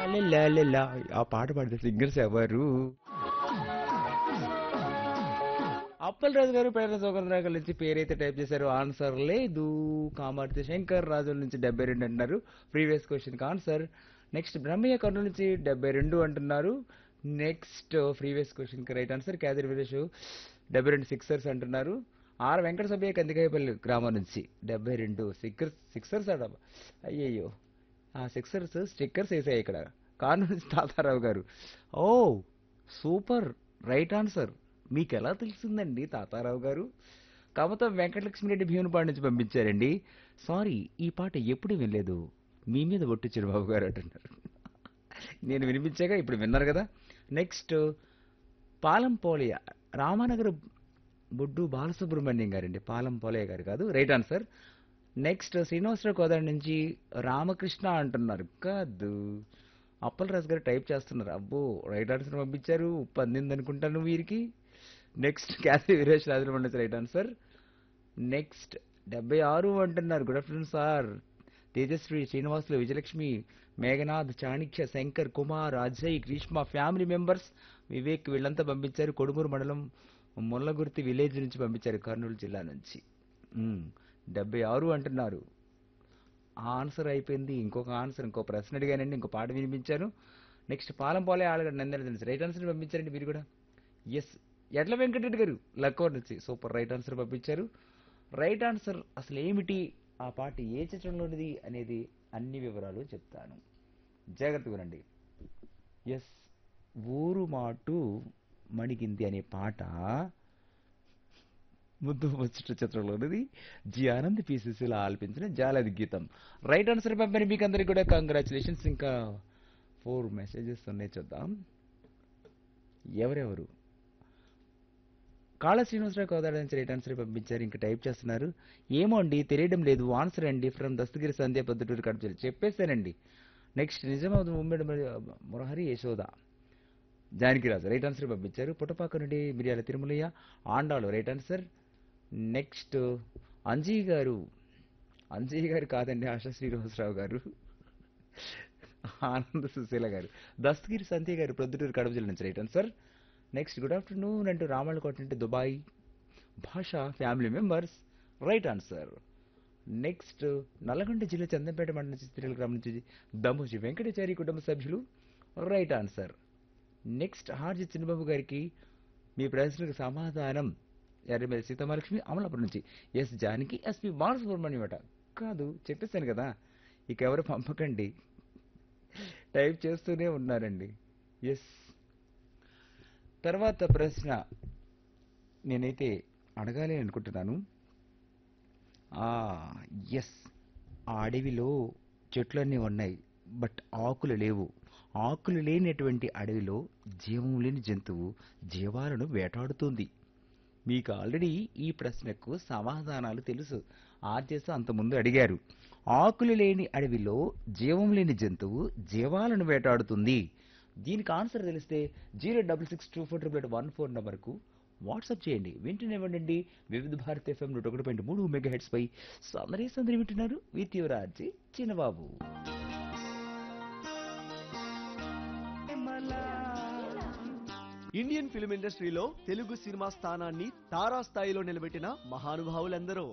లాలలాలలా. ఆ పాట పాడిన సింగర్స్ ఎవరు అప్పలరాజు గారు పేద సౌకర్య నుంచి పేరైతే టైప్ చేశారు ఆన్సర్ లేదు కామార్తి శంకర్ రాజు నుంచి డెబ్బై రెండు అంటున్నారు previous question answer next Brahmaiah Kurnool నుంచి డెబ్బై రెండు అంటున్నారు నెక్స్ట్ ప్రీవియస్ క్వశ్చన్ కి రైట్ ఆన్సర్ క్యాదర్ వీరేష్ డెబ్బై రెండు సిక్సర్స్ అంటున్నారు ఆర్ వెంకట సభ్య కందికాయపల్లి గ్రామం నుంచి డెబ్బై రెండు సిక్సర్స్ సిక్సర్స్ అడ అయ్యయ్యో ఆ సిక్సర్స్ స్టిక్కర్స్ వేసాయి ఇక్కడ కారు నుంచి తాతారావు గారు ఓ సూపర్ రైట్ ఆన్సర్ మీకు ఎలా తెలిసిందండి తాతారావు గారు కమతం వెంకటలక్ష్మిరెడ్డి భీమునిపాడు నుంచి పంపించారండి సారీ ఈ పాట ఎప్పుడు వినలేదు మీ మీద ఒట్టు చిరుబాబు గారు అంటున్నారు నేను వినిపించాక ఇప్పుడు విన్నారు కదా నెక్స్ట్ పాలం పోలియ రామానగర్ బొడ్డు బాలసుబ్రహ్మణ్యం గారండి పాలం పోలయ్య గారు కాదు right answer next Srinivasarao Kodadi నుంచి రామకృష్ణ అంటున్నారు కాదు అప్పలరాజు గారు టైప్ చేస్తున్నారు అబ్బో రైట్ ఆన్సర్ పంపించారు ఉప్పు అందింది అనుకుంటాను వీరికి నెక్స్ట్ క్యాసీ వీరేష్ రాజుల నుంచి రైట్ ఆన్సర్ నెక్స్ట్ డెబ్బై ఆరు అంటున్నారు good afternoon sir Tejaswi Srinivasulu Vijayalakshmi Meghanath Chanikya Shankar Kumar Ajay Greeshma family members Vivek వీళ్ళంతా పంపించారు కొడుమూరు మండలం ముల్లగుర్తి విలేజ్ నుంచి పంపించారు కర్నూలు జిల్లా నుంచి మ్మ్. డెబ్బై ఆరు అంటున్నారు ఆన్సర్ అయిపోయింది ఇంకొక ఆన్సర్ ఇంకో ప్రశ్న అడిగానండి ఇంకో పాట వినిపించాను నెక్స్ట్ పాలం పోలే ఆడగండి నందన తెలుసు రైట్ ఆన్సర్ పంపించారండి మీరు కూడా ఎస్ ఎడ్ల వెంకటరెడ్డి గారు లక్కోర్ నుంచి సూపర్ రైట్ ఆన్సర్ పంపించారు రైట్ ఆన్సర్ అసలు ఏమిటి ఆ పాట ఏ చిత్రంలోనిది అనేది అన్ని వివరాలు చెప్తాను జాగ్రత్తగా వినండి ఎస్ ఊరు మాటు మణిగింది అనే పాట ముద్దు ముచ్చట చిత్రంలోనిది జి ఆనంద్ పీసీసీలో ఆలపించిన జాలది గీతం రైట్ ఆన్సర్ పంపిణీ మీకు అందరికి కూడా కంగ్రాచులేషన్స్ ఇంకా ఫోర్ మెసేజెస్ ఉన్నాయి చూద్దాం ఎవరెవరు కాళ శ్రీనివాసరావు కోదాడ నుంచి రైట్ ఆన్సర్ పంపించారు ఇంకా టైప్ చేస్తున్నారు ఏమో అండి తెలియడం లేదు ఆన్సర్ అండి ఫ్రమ్ దస్తగిరి సంధ్య పొద్దుటూరు కడప జిల్లా చెప్పేశానండి నెక్స్ట్ నిజామాబాద్ ఉమ్మడి మురహరి యశోద జానకిరాజు రైట్ ఆన్సర్ పంపించారు పుట్టపాక నుండి Miriyala Tirumalaiah Andalu right answer next Anji గారు అంజీ గారు కాదండి ఆశా శ్రీనివాసరావు గారు ఆనంద సుశీల గారు దస్తగిరి సంధ్య గారు ప్రొద్దుటూరు కడప జిల్లా నుంచి right answer next good afternoon అంటూ రామళ్ళకోట నుండి Dubai Basha family members right answer next Nalgonda జిల్లా చందంపేట మండలం నుంచి స్త్రీల గ్రామం నుంచి దమోజీ వెంకటాచారి కుటుంబ సభ్యులు right answer next Harji Chinnababu గారికి మీ ప్రశ్నకు సమాధానం ఎర్రమేలి సీతమహాలక్ష్మి అమలాపురం నుంచి ఎస్ జానకి ఎస్పి బాలసుబ్రహ్మణ్యం అట కాదు చెప్పేశాను కదా ఇక ఎవరు పంపకండి టైప్ చేస్తూనే ఉన్నారండి ఎస్ తర్వాత ప్రశ్న నేనైతే అడగాలి అనుకుంటున్నాను ఎస్ ఆ అడవిలో చెట్లన్నీ ఉన్నాయి బట్ ఆకులు లేవు ఆకులు లేనటువంటి అడవిలో జీవం లేని జంతువు జీవాలను వేటాడుతుంది మీకు ఆల్రెడీ ఈ ప్రశ్నకు సమాధానాలు తెలుసు ఆర్జేస్ అంతకుముందు అడిగారు ఆకులు లేని అడవిలో జీవం లేని జంతువు జీవాలను వేటాడుతుంది దీనికి ఆన్సర్ తెలిస్తే zero double six two four triple eight one four నెంబర్కు వాట్సాప్ చేయండి వింటూనేవ్వండి వివిధ భారత్ ఎఫ్ఎం నూట ఒకటి పాయింట్ మూడు మెగా హెడ్స్ పై సందరి సందరి వింటున్నారు with Yuvaraji Chinnababu Indian film ఇండస్ట్రీలో తెలుగు సినిమా స్థానాన్ని తారా స్థాయిలో నిలబెట్టిన మహానుభావులందరూ